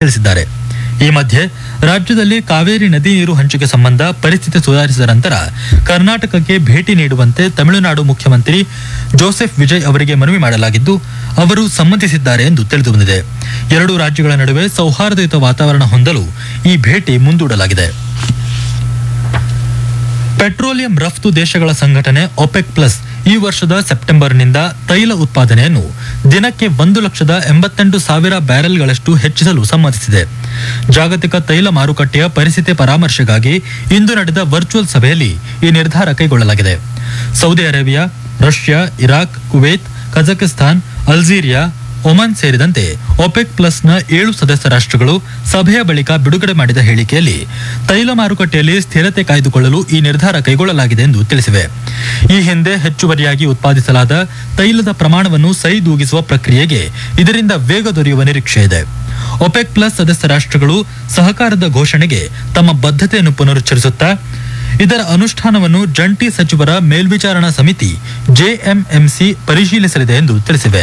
ತಿಳಿಸಿದ್ದಾರೆ ಈ ಮಧ್ಯೆ ರಾಜ್ಯದಲ್ಲಿ ಕಾವೇರಿ ನದಿ ನೀರು ಹಂಚಿಕೆ ಸಂಬಂಧ ಪರಿಸ್ಥಿತಿ ಸುಧಾರಿಸಿದ ನಂತರ ಕರ್ನಾಟಕಕ್ಕೆ ಭೇಟಿ ನೀಡುವಂತೆ ತಮಿಳುನಾಡು ಮುಖ್ಯಮಂತ್ರಿ ಜೋಸೆಫ್ ವಿಜಯ್ ಅವರಿಗೆ ಮನವಿ ಮಾಡಲಾಗಿದ್ದು ಅವರು ಸಮ್ಮತಿಸಿದ್ದಾರೆ ಎಂದು ತಿಳಿದುಬಂದಿದೆ ಎರಡೂ ರಾಜ್ಯಗಳ ನಡುವೆ ಸೌಹಾರ್ದಯುತ ವಾತಾವರಣ ಹೊಂದಲು ಈ ಭೇಟಿ ಮುಂದೂಡಲಾಗಿದೆ ಪೆಟ್ರೋಲಿಯಂ ರಫ್ತು ದೇಶಗಳ ಸಂಘಟನೆ ಒಪೆಕ್ ಪ್ಲಸ್ ಈ ವರ್ಷದ ಸೆಪ್ಟೆಂಬರ್ನಿಂದ ತೈಲ ಉತ್ಪಾದನೆಯನ್ನು ದಿನಕ್ಕೆ ಒಂದು ಲಕ್ಷದ ಎಂಬತ್ತೆಂಟು ಸಾವಿರ ಬ್ಯಾರೆಲ್ಗಳಷ್ಟು ಹೆಚ್ಚಿಸಲು ಸಮ್ಮತಿಸಿದೆ ಜಾಗತಿಕ ತೈಲ ಮಾರುಕಟ್ಟೆಯ ಪರಿಸ್ಥಿತಿ ಪರಾಮರ್ಶೆಗಾಗಿ ಇಂದು ನಡೆದ ವರ್ಚುವಲ್ ಸಭೆಯಲ್ಲಿ ಈ ನಿರ್ಧಾರ ಕೈಗೊಳ್ಳಲಾಗಿದೆ Saudi Arabia Russia Iraq Kuwait Kazakhstan Algeria Oman ಸೇರಿದಂತೆ ಒಪೆಕ್ ಪ್ಲಸ್ನ ಏಳು ಸದಸ್ಯ ರಾಷ್ಟ್ರಗಳು ಸಭೆಯ ಬಳಿಕ ಬಿಡುಗಡೆ ಮಾಡಿದ ಹೇಳಿಕೆಯಲ್ಲಿ ತೈಲ ಮಾರುಕಟ್ಟೆಯಲ್ಲಿ ಸ್ಥಿರತೆ ಕಾಯ್ದುಕೊಳ್ಳಲು ಈ ನಿರ್ಧಾರ ಕೈಗೊಳ್ಳಲಾಗಿದೆ ಎಂದು ತಿಳಿಸಿವೆ ಈ ಹಿಂದೆ ಹೆಚ್ಚುವರಿಯಾಗಿ ಉತ್ಪಾದಿಸಲಾದ ತೈಲದ ಪ್ರಮಾಣವನ್ನು ಸರಿದೂಗಿಸುವ ಪ್ರಕ್ರಿಯೆಗೆ ಇದರಿಂದ ವೇಗ ದೊರೆಯುವ ನಿರೀಕ್ಷೆ ಇದೆ ಒಪೆಕ್ ಪ್ಲಸ್ ಸದಸ್ಯ ರಾಷ್ಟ್ರಗಳು ಸಹಕಾರದ ಘೋಷಣೆಗೆ ತಮ್ಮ ಬದ್ಧತೆಯನ್ನು ಪುನರುಚ್ಚರಿಸುತ್ತಾ ಇದರ ಅನುಷ್ಠಾನವನ್ನು ಜಂಟಿ ಸಚಿವರ ಮೇಲ್ವಿಚಾರಣಾ ಸಮಿತಿ ಜೆಎಂಎಂಸಿ ಪರಿಶೀಲಿಸಲಿದೆ ಎಂದು ತಿಳಿಸಿವೆ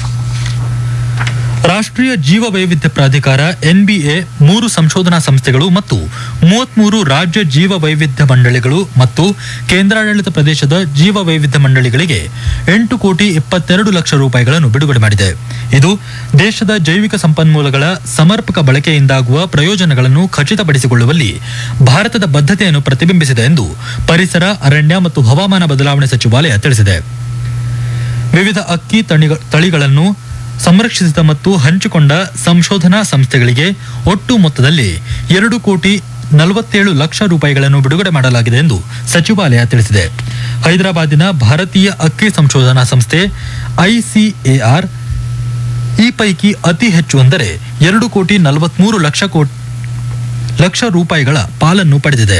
ರಾಷ್ಟ್ರೀಯ ಜೀವ ವೈವಿಧ್ಯ ಪ್ರಾಧಿಕಾರ ಎನ್ಬಿಎ ಮೂರು ಸಂಶೋಧನಾ ಸಂಸ್ಥೆಗಳು ಮತ್ತು ಮೂವತ್ಮೂರು ರಾಜ್ಯ ಜೀವ ವೈವಿಧ್ಯ ಮಂಡಳಿಗಳು ಮತ್ತು ಕೇಂದ್ರಾಡಳಿತ ಪ್ರದೇಶದ ಜೀವ ವೈವಿಧ್ಯ ಮಂಡಳಿಗಳಿಗೆ ಎಂಟು ಕೋಟಿ ಇಪ್ಪತ್ತೆರಡು ಲಕ್ಷ ರೂಪಾಯಿಗಳನ್ನು ಬಿಡುಗಡೆ ಮಾಡಿದೆ ಇದು ದೇಶದ ಜೈವಿಕ ಸಂಪನ್ಮೂಲಗಳ ಸಮರ್ಪಕ ಬಳಕೆಯಿಂದಾಗುವ ಪ್ರಯೋಜನಗಳನ್ನು ಖಚಿತಪಡಿಸಿಕೊಳ್ಳುವಲ್ಲಿ ಭಾರತದ ಬದ್ಧತೆಯನ್ನು ಪ್ರತಿಬಿಂಬಿಸಿದೆ ಎಂದು ಪರಿಸರ ಅರಣ್ಯ ಮತ್ತು ಹವಾಮಾನ ಬದಲಾವಣೆ ಸಚಿವಾಲಯ ತಿಳಿಸಿದೆ ವಿವಿಧ ಅಕ್ಕಿ ತಣಿಗ- ತಳಿಗಳನ್ನು ಸಂರಕ್ಷಿಸಿದ ಮತ್ತು ಹಂಚಿಕೊಂಡ ಸಂಶೋಧನಾ ಸಂಸ್ಥೆಗಳಿಗೆ ಒಟ್ಟು ಮೊತ್ತದಲ್ಲಿ ಎರಡು ಕೋಟಿ ನಲವತ್ತೇಳು ಲಕ್ಷ ರೂಪಾಯಿಗಳನ್ನು ಬಿಡುಗಡೆ ಮಾಡಲಾಗಿದೆ ಎಂದು ಸಚಿವಾಲಯ ತಿಳಿಸಿದೆ ಹೈದರಾಬಾದಿನ ಭಾರತೀಯ ಅಕ್ಕಿ ಸಂಶೋಧನಾ ಸಂಸ್ಥೆ ಐಸಿಎಆರ್ ಈ ಪೈಕಿ ಅತಿ ಹೆಚ್ಚು ಅಂದರೆ ಎರಡು ಕೋಟಿ ನಲವತ್ಮೂರು ಲಕ್ಷ ಕೋಟಿ ಲಕ್ಷ ರೂಪಾಯಿಗಳ ಪಾಲನ್ನು ಪಡೆದಿದೆ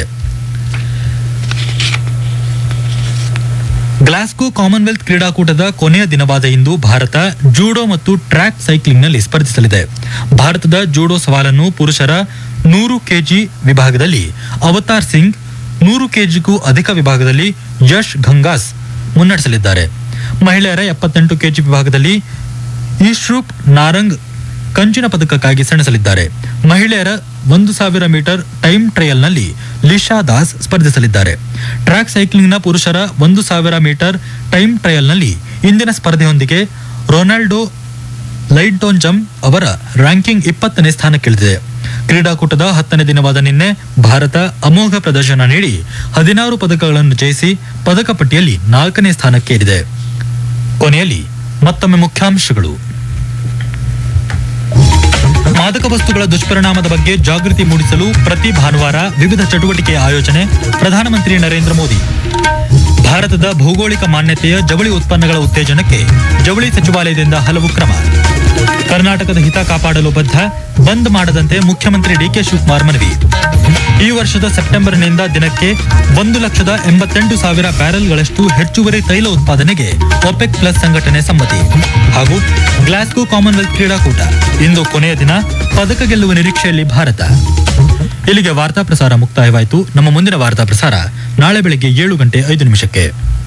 ಗ್ಲಾಸ್ಗೋ ಕಾಮನ್ವೆಲ್ತ್ ಕ್ರೀಡಾಕೂಟದ ಕೊನೆಯ ದಿನವಾದ ಇಂದು ಭಾರತ ಜೂಡೋ ಮತ್ತು ಟ್ರ್ಯಾಕ್ ಸೈಕ್ಲಿಂಗ್ನಲ್ಲಿ ಸ್ಪರ್ಧಿಸಲಿದೆ ಭಾರತದ ಜೂಡೋ ಸವಾಲನ್ನು ಪುರುಷರ ನೂರು ಕೆಜಿ ವಿಭಾಗದಲ್ಲಿ ಅವತಾರ್ ಸಿಂಗ್ ನೂರು ಕೆಜಿಗೂ ಅಧಿಕ ವಿಭಾಗದಲ್ಲಿ ಯಶ್ ಗಂಗಾಸ್ ಮುನ್ನಡೆಸಲಿದ್ದಾರೆ ಮಹಿಳೆಯರ ಎಪ್ಪತ್ತೆಂಟು ಕೆಜಿ ವಿಭಾಗದಲ್ಲಿ ಈಶ್ರೂಪ್ ನಾರಂಗ್ ಕಂಚಿನ ಪದಕಕ್ಕಾಗಿ ಸೆಣಸಲಿದ್ದಾರೆ ಮಹಿಳೆಯರ ಒಂದು ಸಾವಿರ ಮೀಟರ್ ಟೈಮ್ ಟ್ರಯಲ್ನಲ್ಲಿ ಲಿಶಾ ದಾಸ್ ಸ್ಪರ್ಧಿಸಲಿದ್ದಾರೆ ಟ್ರ್ಯಾಕ್ ಸೈಕ್ಲಿಂಗ್ನ ಪುರುಷರ ಒಂದು ಸಾವಿರ ಮೀಟರ್ ಟೈಮ್ ಟ್ರಯಲ್ನಲ್ಲಿ ಇಂದಿನ ಸ್ಪರ್ಧೆಯೊಂದಿಗೆ ರೊನಾಲ್ಡೋ ಲೈಟೋನ್ ಜಮ್ ಅವರ ರ್ಯಾಂಕಿಂಗ್ ಇಪ್ಪತ್ತನೇ ಸ್ಥಾನಕ್ಕಿಳಿದಿದೆ ಕ್ರೀಡಾಕೂಟದ ಹತ್ತನೇ ದಿನವಾದ ನಿನ್ನೆ ಭಾರತ ಅಮೋಘ ಪ್ರದರ್ಶನ ನೀಡಿ ಹದಿನಾರು ಪದಕಗಳನ್ನು ಜಯಿಸಿ ಪದಕ ಪಟ್ಟಿಯಲ್ಲಿ ನಾಲ್ಕನೇ ಸ್ಥಾನಕ್ಕೇರಿದೆ ಕೊನೆಯಲ್ಲಿ ಮತ್ತೊಮ್ಮೆ ಮುಖ್ಯಾಂಶಗಳು ಮಾದಕ ವಸ್ತುಗಳ ದುಷ್ಪರಿಣಾಮದ ಬಗ್ಗೆ ಜಾಗೃತಿ ಮೂಡಿಸಲು ಪ್ರತಿ ಭಾನುವಾರ ವಿವಿಧ ಚಟುವಟಿಕೆ ಆಯೋಜನೆ ಪ್ರಧಾನಮಂತ್ರಿ ನರೇಂದ್ರ ಮೋದಿ ಭಾರತದ ಭೌಗೋಳಿಕ ಮಾನ್ಯತೆಯ ಜವಳಿ ಉತ್ಪನ್ನಗಳ ಉತ್ತೇಜನಕ್ಕೆ ಜವಳಿ ಸಚಿವಾಲಯದಿಂದ ಹಲವು ಕ್ರಮ ಕರ್ನಾಟಕದ ಹಿತ ಕಾಪಾಡಲು ಬದ್ಧ ಬಂದ್ ಮಾಡದಂತೆ ಮುಖ್ಯಮಂತ್ರಿ ಡಿಕೆ ಶಿವಕುಮಾರ್ ಮನವಿ ಈ ವರ್ಷದ ಸೆಪ್ಟೆಂಬರ್ನಿಂದ ದಿನಕ್ಕೆ ಒಂದು ಲಕ್ಷದ ಎಂಬತ್ತೆಂಟು ಸಾವಿರ ಬ್ಯಾರೆಲ್ಗಳಷ್ಟು ಹೆಚ್ಚುವರಿ ತೈಲ ಉತ್ಪಾದನೆಗೆ ಒಪೆಕ್ ಪ್ಲಸ್ ಸಂಘಟನೆ ಸಮ್ಮತಿ ಹಾಗೂ ಗ್ಲಾಸ್ಗೋ ಕಾಮನ್ವೆಲ್ತ್ ಕ್ರೀಡಾಕೂಟ ಇಂದು ಕೊನೆಯ ದಿನ ಪದಕ ಗೆಲ್ಲುವ ನಿರೀಕ್ಷೆಯಲ್ಲಿ ಭಾರತ ಇಲ್ಲಿಗೆ ವಾರ್ತಾ ಪ್ರಸಾರ ಮುಕ್ತಾಯವಾಯಿತು ನಮ್ಮ ಮುಂದಿನ ವಾರ್ತಾ ಪ್ರಸಾರ ನಾಳೆ ಬೆಳಗ್ಗೆ ಏಳು ಗಂಟೆ ಐದು ನಿಮಿಷಕ್ಕೆ